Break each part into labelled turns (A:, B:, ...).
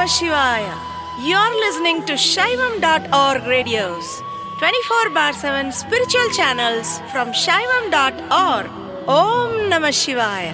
A: Shivaya. You're listening to Shaivam.org radios, 24 bar 7 spiritual channels from Shaivam.org. Om Namah Shivaya.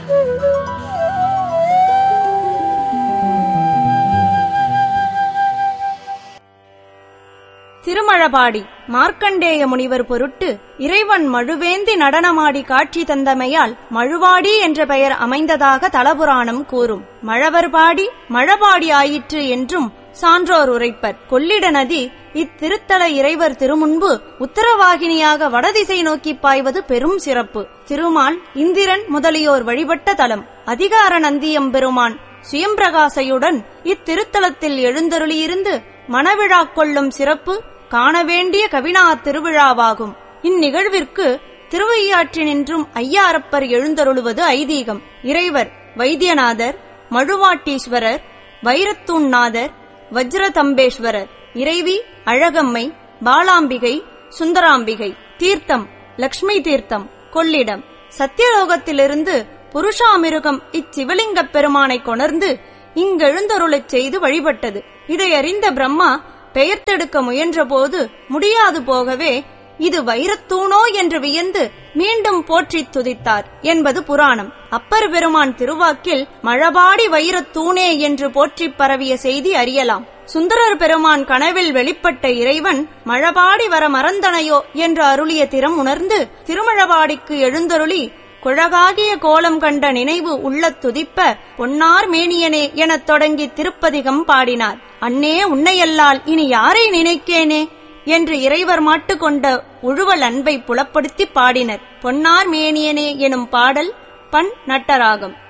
B: Thirumazhapadi Markandeya முனிவர் பொருட்டு இறைவன் மழுவேந்தி நடனமாடி காட்சி தந்தமையால் மழுவாடி என்ற பெயர் அமைந்ததாக தலபுராணம் கூறும் மழவர்பாடி மழபாடி ஆயிற்று என்றும் சான்றோர் உரைப்பர் கொள்ளிட நதி இத்திருத்தல இறைவர் திருமுன்பு உத்தரவாகினியாக வடதிசை நோக்கி பாய்வது பெரும் சிறப்பு திருமால் இந்திரன் முதலியோர் வழிபட்ட தலம் அதிகார நந்தியம் பெருமான் சுயம்பிரகாசையுடன் இத்திருத்தலத்தில் எழுந்தருளியிருந்து மணவிழா கொள்ளும் சிறப்பு காண வேண்டிய கவினா திருவிழாவாகும் இந்நிகழ்விற்கு திருவையாற்றினின்றும் ஐயாரப்பர் எழுந்தருளுவது ஐதீகம் இறைவர் வைத்தியநாதர் மழுவாட்டீஸ்வரர் வைரத்தூண்நாதர் வஜ்ரதம்பேஸ்வரர் இறைவி அழகம்மை பாலாம்பிகை சுந்தராம்பிகை தீர்த்தம் லக்ஷ்மி தீர்த்தம் கொள்ளிடம் சத்தியலோகத்திலிருந்து புருஷாமிருகம் இச்சிவலிங்கப் பெருமானை கொணர்ந்து இங்கெழுந்தருளச் செய்து வழிபட்டது இதை அறிந்த பிரம்மா பெயர்த்தெடுக்க முயன்றபோது முடியாது போகவே இது வைரத்தூணோ என்று வியந்து மீண்டும் போற்றித் துதித்தார் என்பது புராணம் அப்பர் பெருமான் திருவாக்கில் மழபாடி வைரத்தூணே என்று போற்றிப் பரவிய செய்தி அறியலாம் சுந்தரர் பெருமான் கனவில் வெளிப்பட்ட இறைவன் மழபாடி வர மறந்தனையோ என்று அருளிய திறம் உணர்ந்து திருமழபாடிக்கு எழுந்தருளி குழகாகிய கோலம் கண்ட நினைவு உள்ளத் துதிப்ப பொன்னார் மேனியனே எனத் தொடங்கி திருப்பதிகம் பாடினார் அன்னே உன்னையல்லால் இனி யாரை நினைக்கேனே என்று இறைவர் மாட்டு கொண்ட உழுவல் அன்பை புலப்படுத்தி பாடினர் பொன்னார் மேனியனே எனும் பாடல் பண் நட்டராகம்